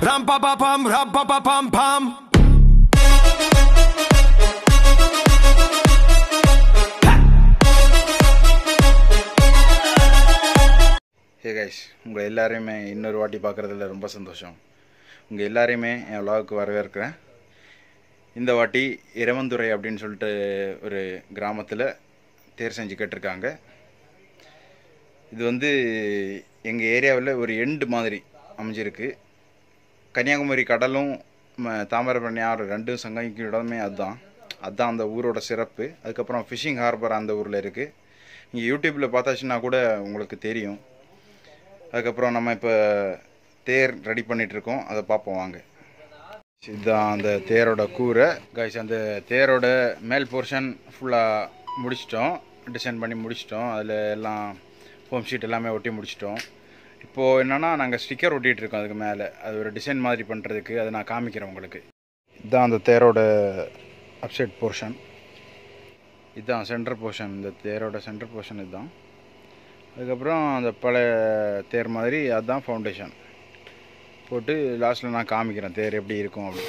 Ram pa pa pam, ram pa pa pam pam. Hey guys உங்கள் எல்லாரையுமே இன்னொரு வாட்டி பார்க்குறதுல ரொம்ப சந்தோஷம் உங்கள் எல்லாரையுமே என் விலாவுக்கு வரவேற்கிறேன் இந்த வாட்டி இரவந்துறை அப்படின்னு சொல்லிட்டு ஒரு கிராமத்தில் தேர் செஞ்சு கேட்டிருக்காங்க இது வந்து எங்கள் ஏரியாவில் ஒரு எண்டு மாதிரி அமைஞ்சிருக்கு கன்னியாகுமரி கடலும் ம- தாமிரபரணி ஆறு ரெண்டும் சங்கமிக்கும் இடமே அதுதான் அதுதான் அந்த ஊரோட சிறப்பு அதுக்கப்புறம் ஃபிஷிங் ஹார்பர் அந்த ஊரில் இருக்குது நீங்கள் யூடியூப்பில் பார்த்தாச்சுன்னா கூட உங்களுக்கு தெரியும் அதுக்கப்புறம் நம்ம இப்போ தேர் ரெடி பண்ணிட்டு இருக்கோம் அதை பார்ப்போம் வாங்க இதுதான் அந்த தேரோட கூரை கைஸ் அந்த தேரோட மேல் போர்ஷன் ஃபுல்லாக முடிச்சிட்டோம் டிசைன் பண்ணி முடிச்சிட்டோம் அதில் எல்லாம் ஃபோம் ஷீட் எல்லாமே ஒட்டி முடிச்சிட்டோம் இப்போது என்னென்னா நாங்கள் ஸ்டிக்கர் ஒட்டிகிட்டு இருக்கோம் அதுக்கு மேலே அது ஒரு டிசைன் மாதிரி பண்ணுறதுக்கு அதை நான் காமிக்கிறேன் உங்களுக்கு இதுதான் அந்த தேரோட அப்சைட் போர்ஷன் இதுதான் சென்டர் போர்ஷன் இந்த தேரோட சென்டர் போர்ஷன் இதுதான் அதுக்கப்புறம் அந்த பழைய தேர் மாதிரி அதுதான் ஃபவுண்டேஷன் போட்டு லாஸ்ட்டில் நான் காமிக்கிறேன் தேர் எப்படி இருக்கும் அப்படி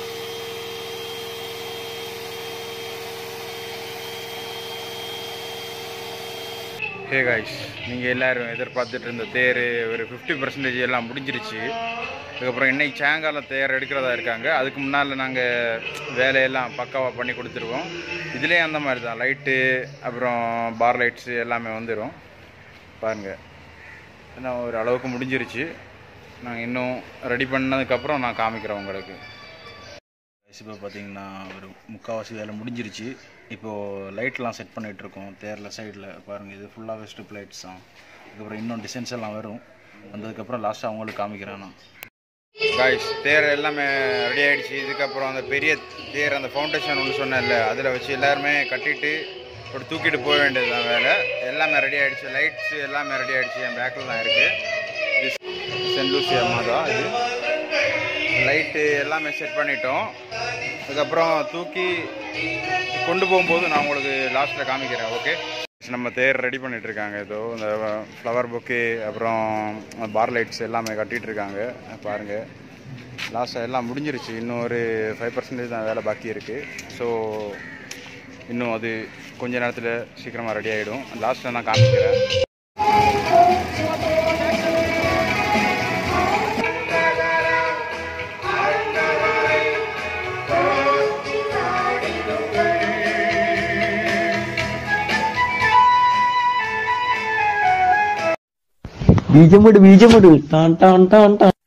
ஹே காய்ஸ் நீங்கள் எல்லோரும் எதிர்பார்த்துட்டு இருந்த தேர் ஒரு ஃபிஃப்டி பர்சன்டேஜ் எல்லாம் முடிஞ்சிருச்சு அதுக்கப்புறம் இன்னைக்கு சாயங்காலம் தேர் எடுக்கிறதா இருக்காங்க அதுக்கு முன்னால் நாங்கள் வேலையெல்லாம் பக்காவாக பண்ணி கொடுத்துருவோம் இதுலேயும் அந்த மாதிரி தான் லைட்டு அப்புறம் பார் லைட்ஸு எல்லாமே வந்துடும் பாருங்கள் ஏன்னா ஒரு அளவுக்கு முடிஞ்சிருச்சு நாங்கள் இன்னும் ரெடி பண்ணதுக்கப்புறம் நான் காமிக்கிறேன் உங்களுக்கு இப்போ பார்த்தீங்கன்னா ஒரு முக்கால்வாசி வேலை முடிஞ்சிருச்சு இப்போது லைட்லாம் செட் பண்ணிகிட்டு இருக்கோம் தேரில் சைடில் பாருங்கள் இது ஃபுல்லாகவே ஸ்ட்ரிப் லைட்ஸ் தான் அதுக்கப்புறம் இன்னும் டிசைன்ஸ் எல்லாம் வரும் வந்ததுக்கப்புறம் லாஸ்ட்டாக அவங்களுக்கு காமிக்கிறேன் நான் காய்ஸ் தேர் எல்லாமே ரெடி ஆகிடுச்சு இதுக்கப்புறம் அந்த பெரிய தேர் அந்த ஃபவுண்டேஷன் ஒன்று சொன்னேன்ல அதில் வச்சு எல்லாருமே கட்டிட்டு ஒரு தூக்கிட்டு போக வேண்டியது தான் வேலை எல்லாமே ரெடி ஆகிடுச்சு லைட்ஸ் எல்லாமே ரெடி ஆகிடுச்சு என் பேக்கில் தான் இருக்குது இது சென்ட் லூசி அம்மா தான் இது லைட்டு எல்லாமே செட் பண்ணிட்டோம் அதுக்கப்புறம் தூக்கி கொண்டு போகும்போது நான் உங்களுக்கு லாஸ்ட்டில் காமிக்கிறேன் ஓகே நம்ம தேர் ரெடி பண்ணிட்டு இருக்காங்க ஏதோ இந்த ஃப்ளவர் புக்கு அப்புறம் பார் லைட்ஸ் எல்லாமே கட்டிட்டு இருக்காங்க பாருங்கள் லாஸ்ட்டாக எல்லாம் முடிஞ்சிருச்சு இன்னும் ஒரு ஃபைவ் பர்சன்டேஜ் தான் வேலை பாக்கி இருக்குது ஸோ இன்னும் அது கொஞ்ச நேரத்தில் சீக்கிரமாக ரெடி ஆகிடும் லாஸ்ட்டில் நான் காமிக்கிறேன் ബീജം വിട് ബീജം വിട് ടാൻ ടാൻ ടാൻ ടാൻ